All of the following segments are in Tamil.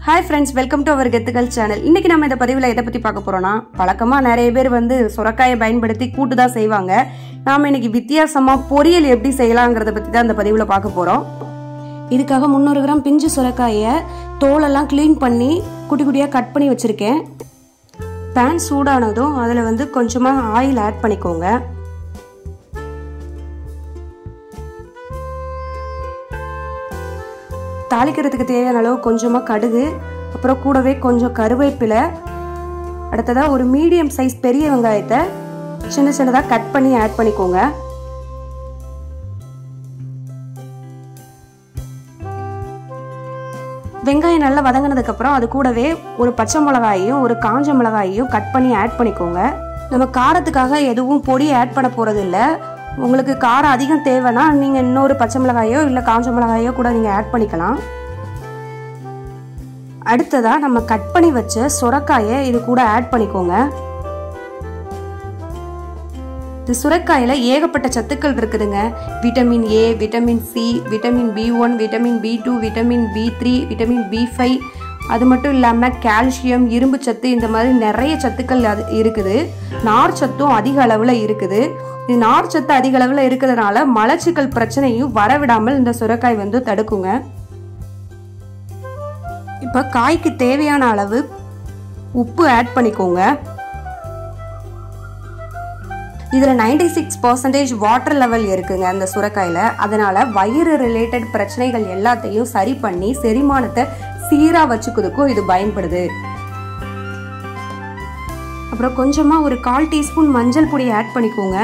hi friends welcome to our கெத்துகள் சேனல் இன்னைக்கு நம்ம இந்த பதிவில் எதை பற்றி பார்க்க போறோம்னா வழக்கமாக நிறைய பேர் வந்து சுரக்காயை பயன்படுத்தி கூட்டு தான் செய்வாங்க நாம இன்னைக்கு வித்தியாசமாக பொரியல் எப்படி செய்யலாங்கிறத பற்றி தான் இந்த பதிவில் பார்க்க போகிறோம் இதுக்காக முந்நூறு கிராம் பிஞ்சு சுரக்காயை தோலெல்லாம் க்ளீன் பண்ணி குட்டி குட்டியாக கட் பண்ணி வச்சுருக்கேன் பேன் சூடானதும் அதில் வந்து கொஞ்சமாக ஆயில் ஆட் பண்ணிக்கோங்க தாளிக்கிறதுக்கு தேவையான அளவு கொஞ்சமாக கடுகு அப்புறம் கூடவே கொஞ்சம் கருவேப்பிலை அடுத்ததாக ஒரு மீடியம் சைஸ் பெரிய வெங்காயத்தை சின்ன சின்னதாக கட் பண்ணி ஆட் பண்ணிக்கோங்க வெங்காயம் நல்லா வதங்கினதுக்கப்புறம் அது கூடவே ஒரு பச்சை மிளகாயையும் ஒரு காஞ்ச மிளகாயையும் கட் பண்ணி ஆட் பண்ணிக்கோங்க நம்ம காரத்துக்காக எதுவும் பொடி ஆட் பண்ண போகிறது இல்லை உங்களுக்கு காரம் அதிகம் தேவைன்னா நீங்கள் இன்னொரு பச்சை மிளகாயோ இல்லை காஞ்ச மிளகாயோ கூட நீங்கள் ஆட் பண்ணிக்கலாம் அடுத்ததாக நம்ம கட் பண்ணி வச்ச சுரக்காயை இது கூட ஆட் பண்ணிக்கோங்க இது சுரக்காயில் ஏகப்பட்ட சத்துக்கள் இருக்குதுங்க vitamin A vitamin C vitamin B one vitamin B two vitamin B three vitamin B five அது மட்டும் இல்லாமல் கால்சியம் இரும்பு சத்து இந்த மாதிரி நிறைய சத்துக்கள் அது இருக்குது நார் சத்தும் அதிக அளவில் இருக்குது இது நார் சத்து அதிக அளவில் இருக்கிறதுனால மலச்சிக்கல் பிரச்சனையும் வரவிடாமல் இந்த சுரக்காய் வந்து தடுக்குங்க இப்போ காய்க்கு தேவையான அளவு உப்பு ஆட் பண்ணிக்கோங்க இதில் ninety six percentage water level இருக்குங்க அந்த சுரக்காயில் அதனால் வயிறு ரிலேட்டட் பிரச்சனைகள் எல்லாத்தையும் சரி பண்ணி செரிமானத்தை சீராக வச்சுக்கிறதுக்கும் இது பயன்படுது அப்புறம் கொஞ்சமாக ஒரு கால் டீஸ்பூன் மஞ்சள் பொடி ஆட் பண்ணிக்கோங்க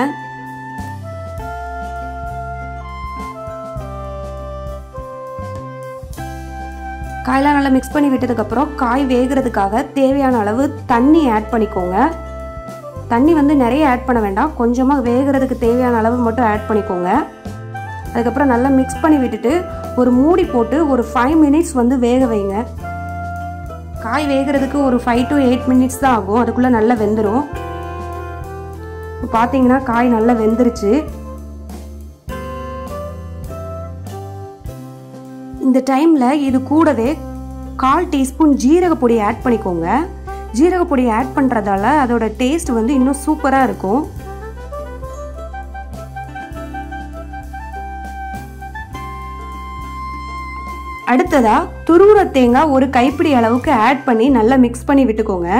காயெல்லாம் நல்லா மிக்ஸ் பண்ணி விட்டதுக்கப்புறம் காய் வேகிறதுக்காக தேவையான அளவு தண்ணி ஆட் பண்ணிக்கோங்க தண்ணி வந்து நிறைய ஆட் பண்ண வேண்டாம் கொஞ்சமாக வேகிறதுக்கு தேவையான அளவு மட்டும் ஆட் பண்ணிக்கோங்க அதுக்கப்புறம் நல்லா மிக்ஸ் பண்ணி விட்டுட்டு ஒரு மூடி போட்டு ஒரு ஃபைவ் மினிட்ஸ் வந்து வேக வைங்க காய் வேகிறதுக்கு ஒரு ஃபைவ் டு எயிட் மினிட்ஸ் தான் ஆகும் அதுக்குள்ளே நல்லா வெந்துடும் இப்போ பார்த்தீங்கன்னா காய் நல்லா வெந்துருச்சு இந்த டைமில் இது கூடவே கால் டீஸ்பூன் ஜீரக பொடி ஆட் பண்ணிக்கோங்க ஜீரக பொடி ஆட் பண்ணுறதால அதோட டேஸ்ட் வந்து இன்னும் சூப்பராக இருக்கும் அடுத்ததா துருவுற தேங்காய் ஒரு கைப்பிடி அளவுக்கு ஆட் பண்ணி நல்லா மிக்ஸ் பண்ணி விட்டுக்கோங்க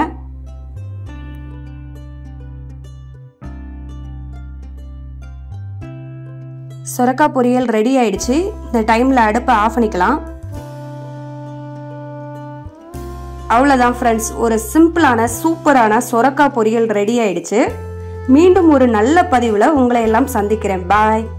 சொரக்காய் பொரியல் ரெடி ஆயிடுச்சு இந்த டைமில் அடுப்பை ஆஃப் பண்ணிக்கலாம் அவ்வளோதான் ஃப்ரெண்ட்ஸ் ஒரு சிம்பிளான சூப்பரான சொரக்காய் பொரியல் ரெடி ஆயிடுச்சு மீண்டும் ஒரு நல்ல பதிவில் உங்களை எல்லாம் சந்திக்கிறேன் பாய்